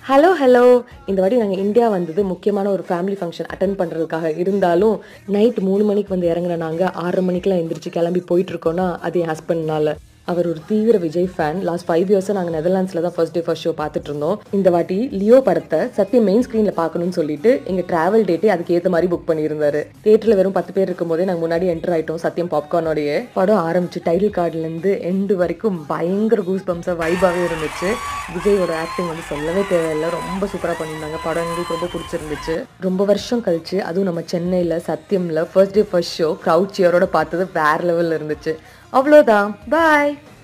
hello hello இந்த வாட்டி நாங்கள் இந்தியா வந்தது முக்கியமான ஒரு ஃபேமிலி ஃபங்க்ஷன் அட்டன் பண்ணுறதுக்காக இருந்தாலும் நைட் மூணு மணிக்கு வந்து இறங்குன நாங்கள் ஆறரை மணிக்கெலாம் எந்திரிச்சு கிளம்பி போயிட்டு இருக்கோம்னா அது என் ஹஸ்பண்ட்னால அவர் ஒரு தீவிர விஜய் ஃபேன் லாஸ்ட் ஃபைவ் இயர்ஸாக நாங்கள் நெதர்லாண்ட்ஸில் தான் ஃபர்ஸ்ட் டே ஃபர்ஸ்ட் ஷோ பார்த்துட்டு இருந்தோம் இந்த வாட்டி லியோ படத்தை சத்தியம் மெயின் ஸ்க்ரீனில் பார்க்கணும்னு சொல்லிட்டு எங்கள் ட்ராவல் டேட்டே அதுக்கு ஏற்ற மாதிரி புக் பண்ணியிருந்தாரு தேட்டரில் வெறும் பத்து பேர் இருக்கும்போதே நாங்கள் முன்னாடி என்டர் ஆயிட்டோம் சத்தியம் பாப்கார்னோடைய படம் ஆரம்பிச்சு டைட்டில் கார்டுலேருந்து எண்டு வரைக்கும் பயங்கர கூஸ் பம்ஸாக வைபாகவே இருந்துச்சு விஜயோட ஆக்டிங் வந்து சொல்லவே தேவையில்லை ரொம்ப சூப்பராக பண்ணியிருந்தாங்க படம் எங்களுக்கு ரொம்ப பிடிச்சிருந்துச்சு ரொம்ப வருஷம் கழிச்சு அதுவும் நம்ம சென்னையில் சத்தியமில் first day first show crowd சியரோட பார்த்தது வேற லெவலில் இருந்துச்சு அவ்வளோதான் பாய்